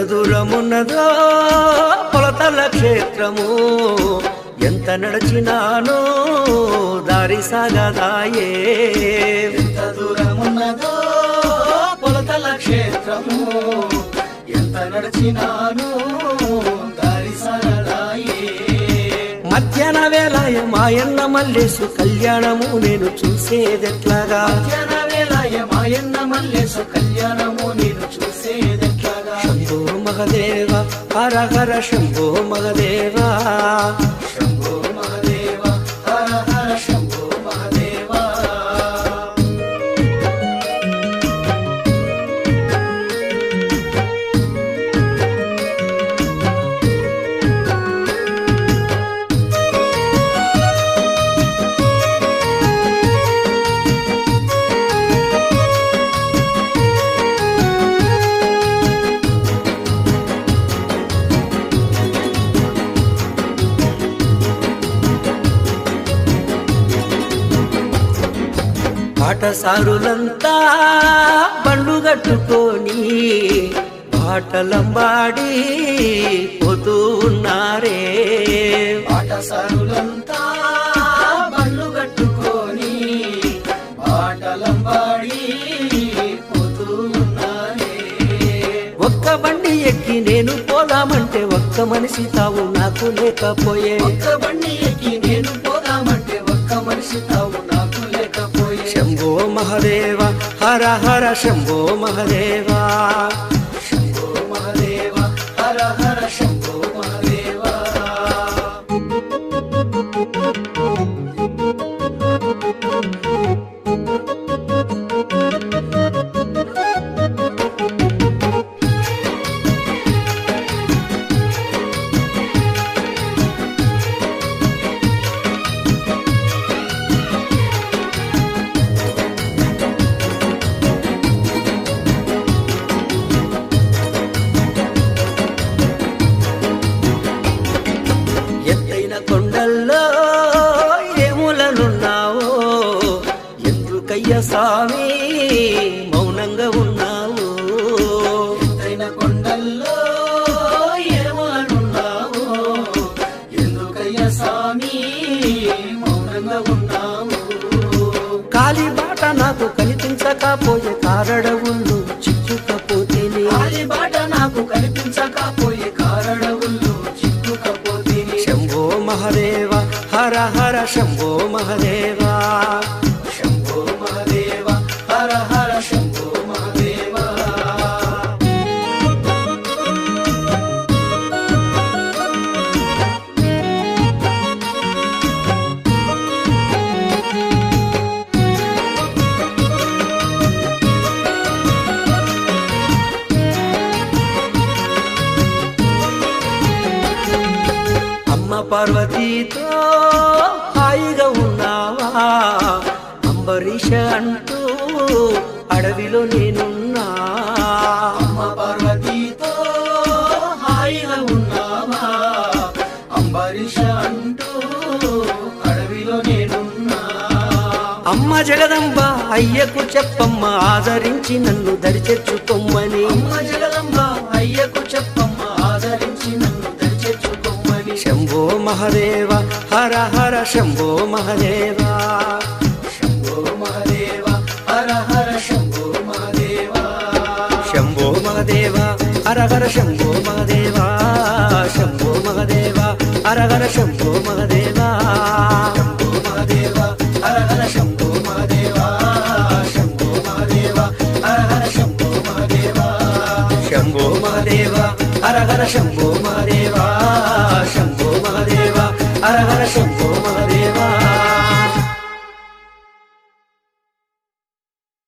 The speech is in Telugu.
దూరమున్నదో కొలతల క్షేత్రము ఎంత నడిచినానో దారి సాగదాయే ఎంత దూరమున్నదో కొలతల క్షేత్రము ఎంత నడిచినాను దారి సరదాయే మధ్యాహ్న వేళ మాయన్న మల్లేసు కళ్యాణము నేను చూసేదెట్లాగా మధ్యాహ్న వేళ మాయన్న మల్లేసు కళ్యాణము నేను చూసేదెట్లాగా శంభో మహదేవ హర హర శంభో మహదేవా శంభో మహదేవ హర హర శంభో మహదేవ పాఠసారులంతా బండు కట్టుకొని పాటలంబాడి పోతూ ఉన్నారే పాఠశాలులంతా బండ్లు కట్టుకొని పాటలంబాడి పోతూ ఉన్నారే ఒక్క బండి ఎక్కి నేను పోదామంటే ఒక్క మనిషి తావు నాకు లేకపోయే ఒక్క బండి ఎక్కి నేను పోదామంటే ఒక్క మనిషి తావు నాకు లేకపోయే శంభో మహదేవ హర హర శంభో మహదేవా శంభో మహదేవ హర హర శంభో మహదేవ ఎత్తైన కొండల్లో ఏములనున్నావో ఎందుకయ్య స్వామి మౌనంగా ఉన్నావు ఎత్తైన కొండల్లో ఏమనున్నావు ఎందుకయ్య స్వామి మౌనంగా ఉన్నావు కాలి బాట నాకు కనిపించకపోయే కారడవుళ్ళు చిక్కుకపోతేనే గాలి బాట నాకు కనిపించకపోయే కారణవుల్లో చిక్కుకపోతేనే శంభో మహదేవ హర హర శంభో మహదేవా శంభో మహదేవ హర హర శంభో మహదేవ అమ్మ పార్వతీతో హాయిగా ఉన్నావా అంబరీష అంటూ అడవిలో నేనున్నా అమ్మ పార్వతీతో హాయిగా ఉన్నావా అంబరీష అంటూ అడవిలో నేనున్నా అమ్మ జగదంబ అయ్యకు చెప్పమ్మ ఆదరించి నన్ను దరిచెచ్చుకొమ్మని అమ్మ జగదంబ అయ్యకు చెప్పమ్మ ఆదరించి నన్ను దరిచేర్చుకోమని శంభో మహదేవ హర హర శంభో మహదేవా శంభో మహదేవ హర హర శంభో మహదేవ శంభో మహదేవ హర హర శంభో మహదేవా శంభో మహదేవ హర హర శంభో మహదేవా శంభో మహదేవ హర హర శంభో మహదేవ శంభో మహదేవ హర హర శంభో మహదేవ శంభో మహదేవ హర హర శంభో మహదేవ